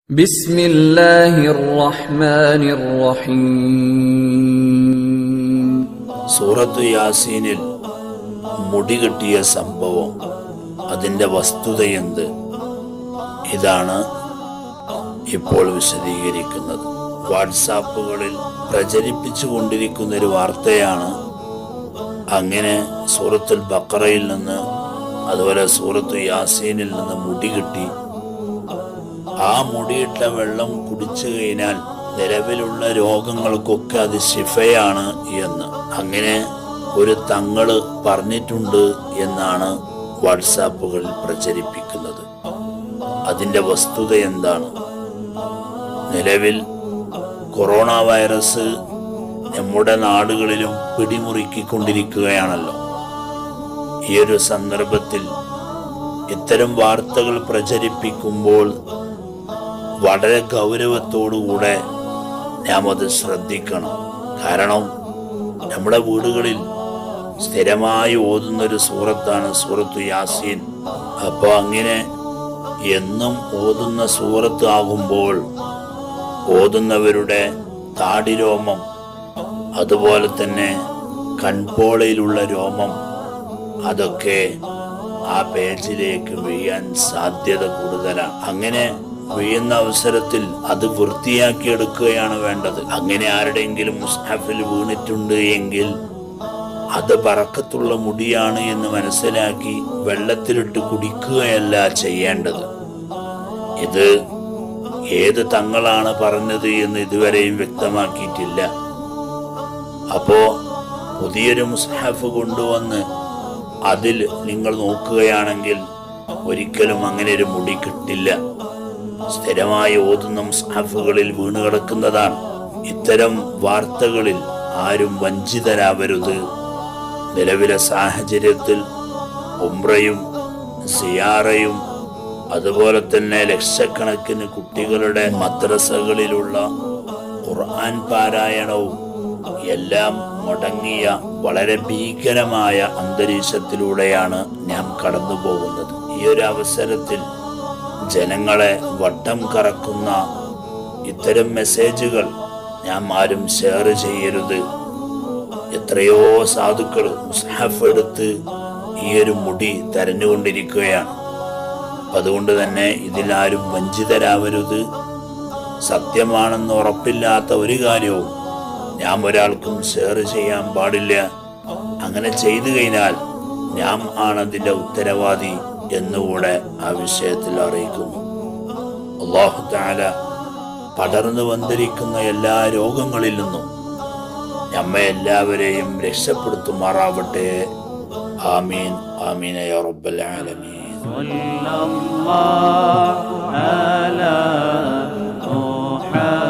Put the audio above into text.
بسم الله الرحمن الرحيم സൂറത്തു യാസീനിൽ മുടി കിട്ടിയ സംഭവം അതിൻ്റെ വസ്തുതയെന്ത് ഇതാണ് ഇപ്പോൾ വിശദീകരിക്കുന്നത് വാട്സാപ്പുകളിൽ പ്രചരിപ്പിച്ചു കൊണ്ടിരിക്കുന്ന ഒരു വാർത്തയാണ് അങ്ങനെ സൂറത്തുൽ ബക്കറയിൽ നിന്ന് അതുപോലെ സൂറത്തു യാസീനിൽ നിന്ന് മുടി കിട്ടി ആ മുടിയിട്ട വെള്ളം കുടിച്ചു കഴിഞ്ഞാൽ നിലവിലുള്ള രോഗങ്ങൾക്കൊക്കെ അത് ശിഫയാണ് എന്ന് അങ്ങനെ ഒരു തങ്ങള് പറഞ്ഞിട്ടുണ്ട് എന്നാണ് വാട്സാപ്പുകളിൽ പ്രചരിപ്പിക്കുന്നത് അതിന്റെ വസ്തുത എന്താണ് നിലവിൽ കൊറോണ വൈറസ് നമ്മുടെ നാടുകളിലും പിടിമുറുക്കിക്കൊണ്ടിരിക്കുകയാണല്ലോ ഈ ഒരു സന്ദർഭത്തിൽ ഇത്തരം വാർത്തകൾ പ്രചരിപ്പിക്കുമ്പോൾ വളരെ ഗൗരവത്തോടുകൂടെ നാം അത് ശ്രദ്ധിക്കണം കാരണം നമ്മുടെ വീടുകളിൽ സ്ഥിരമായി ഓതുന്ന ഒരു സൂറത്താണ് സൂറത്തു യാസീൻ അപ്പോൾ അങ്ങനെ എന്നും ഓതുന്ന സൂറത്ത് ആകുമ്പോൾ ഓതുന്നവരുടെ താടിരോമം അതുപോലെ തന്നെ കൺപോളയിലുള്ള രോമം അതൊക്കെ ആ പേജിലേക്ക് വീഴാൻ സാധ്യത കൂടുതലാണ് അങ്ങനെ വീഴുന്ന അവസരത്തിൽ അത് വൃത്തിയാക്കിയെടുക്കുകയാണ് വേണ്ടത് അങ്ങനെ ആരുടെയെങ്കിലും മുസ്ഹഫിൽ വീണിട്ടുണ്ട് എങ്കിൽ അത് പറക്കത്തുള്ള മുടിയാണ് എന്ന് മനസ്സിലാക്കി വെള്ളത്തിലിട്ട് കുടിക്കുകയല്ല ചെയ്യേണ്ടത് ഇത് ഏത് തങ്ങളാണ് പറഞ്ഞത് എന്ന് ഇതുവരെയും വ്യക്തമാക്കിയിട്ടില്ല അപ്പോ പുതിയൊരു മുസ്ഹഫ് കൊണ്ടുവന്ന് അതിൽ നിങ്ങൾ നോക്കുകയാണെങ്കിൽ ഒരിക്കലും അങ്ങനെ ഒരു മുടി കിട്ടില്ല സ്ഥിരമായി ഓതുന്ന മുസ്ഹഫുകളിൽ വീണ് കിടക്കുന്നതാണ് ഇത്തരം വാർത്തകളിൽ ആരും വഞ്ചിതരാവരുത് നിലവിലെ സാഹചര്യത്തിൽ ഉംറയും സിയാറയും അതുപോലെ തന്നെ ലക്ഷക്കണക്കിന് കുട്ടികളുടെ മദ്രസകളിലുള്ള ഖുർആൻ പാരായണവും എല്ലാം മുടങ്ങിയ വളരെ ഭീകരമായ അന്തരീക്ഷത്തിലൂടെയാണ് നാം കടന്നു പോകുന്നത് ഈ ഒരു അവസരത്തിൽ ജനങ്ങളെ വട്ടം കറക്കുന്ന ഇത്തരം മെസ്സേജുകൾ നാം ആരും ഷെയർ ചെയ്യരുത് എത്രയോ സാധുക്കൾ മുസ്ഹഫ് എടുത്ത് ഈ ഒരു മുടി തെരഞ്ഞുകൊണ്ടിരിക്കുകയാണ് അതുകൊണ്ട് തന്നെ ഇതിലാരും വഞ്ചിതരാവരുത് സത്യമാണെന്ന് ഉറപ്പില്ലാത്ത ഒരു കാര്യവും ഞാൻ ഒരാൾക്കും ഷെയർ ചെയ്യാൻ പാടില്ല അങ്ങനെ ചെയ്തു കഴിഞ്ഞാൽ ഞാൻ ആണ് അതിന്റെ ഉത്തരവാദി എന്നുകൂടെ ആ വിഷയത്തിൽ അറിയിക്കുന്നു അള്ളാഹു താല പടർന്നു വന്നിരിക്കുന്ന എല്ലാ രോഗങ്ങളിൽ നിന്നും നമ്മെ എല്ലാവരെയും രക്ഷപ്പെടുത്തുമാറാവട്ടെ ആമീൻ ആമീൻ യാ റബ്ബൽ ആലമീൻ صلى الله على محمد